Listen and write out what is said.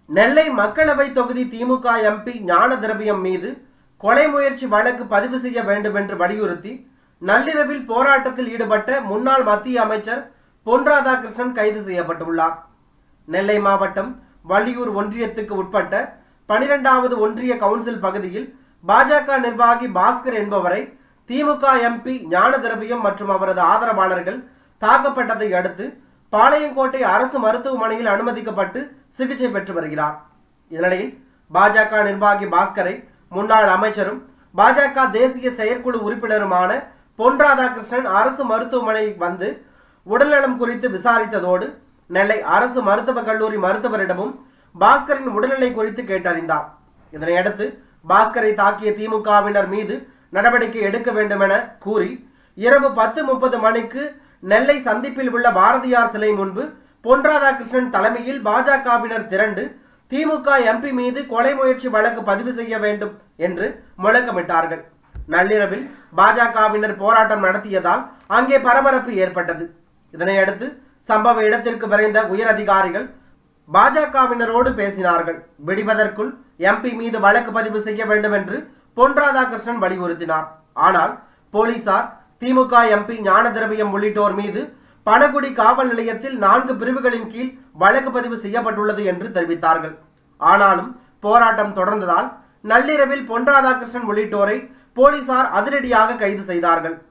நெல்லை மக்களவை தொகுதி திமுக எம்பி ஞான திரவியம் மீது கொலை முயற்சி வழக்கு பதிவு செய்ய வேண்டும் என்று வலியுறுத்தி நள்ளிரவில் போராட்டத்தில் ஈடுபட்ட முன்னாள் மத்திய அமைச்சர் பொன் ராதாகிருஷ்ணன் கைது செய்யப்பட்டுள்ளார் நெல்லை மாவட்டம் வள்ளியூர் ஒன்றியத்துக்கு உட்பட்ட பனிரெண்டாவது ஒன்றிய கவுன்சில் பகுதியில் பாஜக நிர்வாகி பாஸ்கர் என்பவரை திமுக எம்பி ஞான திரவியம் மற்றும் அவரது ஆதரவாளர்கள் தாக்கப்பட்டதை அடுத்து பாளையங்கோட்டை அரசு மருத்துவமனையில் அனுமதிக்கப்பட்டு சிகிச்சை பெற்று வருகிறார் இந்நிலையில் பாஜக நிர்வாகி பாஸ்கரை முன்னாள் அமைச்சரும் பாஜக தேசிய செயற்குழு உறுப்பினருமான பொன் ராதாகிருஷ்ணன் அரசு மருத்துவமனை வந்து உடல்நலம் குறித்து விசாரித்ததோடு நெல்லை அரசு மருத்துவக் கல்லூரி மருத்துவரிடமும் பாஸ்கரின் உடல்நிலை குறித்து கேட்டறிந்தார் இதனையடுத்து பாஸ்கரை தாக்கிய திமுகவினர் மீது நடவடிக்கை எடுக்க வேண்டும் என கூறி இரவு பத்து முப்பது மணிக்கு நெல்லை சந்திப்பில் உள்ள பாரதியார் சிலை முன்பு பொன் ராதாகிருஷ்ணன் தலைமையில் பாஜகவினர் திரண்டு திமுக எம்பி மீது கொலை முயற்சி வழக்கு பதிவு செய்ய வேண்டும் என்று முழக்கமிட்டார்கள் நள்ளிரவில் பாஜகவினர் போராட்டம் நடத்தியதால் அங்கே பரபரப்பு ஏற்பட்டது இதனையடுத்து சம்பவ இடத்திற்கு விரைந்த உயர் அதிகாரிகள் பாஜகவினரோடு பேசினார்கள் விடிவதற்குள் எம்பி மீது வழக்கு பதிவு செய்ய வேண்டும் என்று பொன் ராதாகிருஷ்ணன் வலியுறுத்தினார் ஆனால் போலீசார் திமுக எம்பி ஞான திரவியம் உள்ளிட்டோர் மீது பணகுடி காவல் நிலையத்தில் நான்கு பிரிவுகளின் கீழ் வழக்கு பதிவு செய்யப்பட்டுள்ளது என்று தெரிவித்தார்கள் ஆனாலும் போராட்டம் தொடர்ந்ததால் நள்ளிரவில் பொன் ராதாகிருஷ்ணன் உள்ளிட்டோரை போலீசார் அதிரடியாக கைது செய்தார்கள்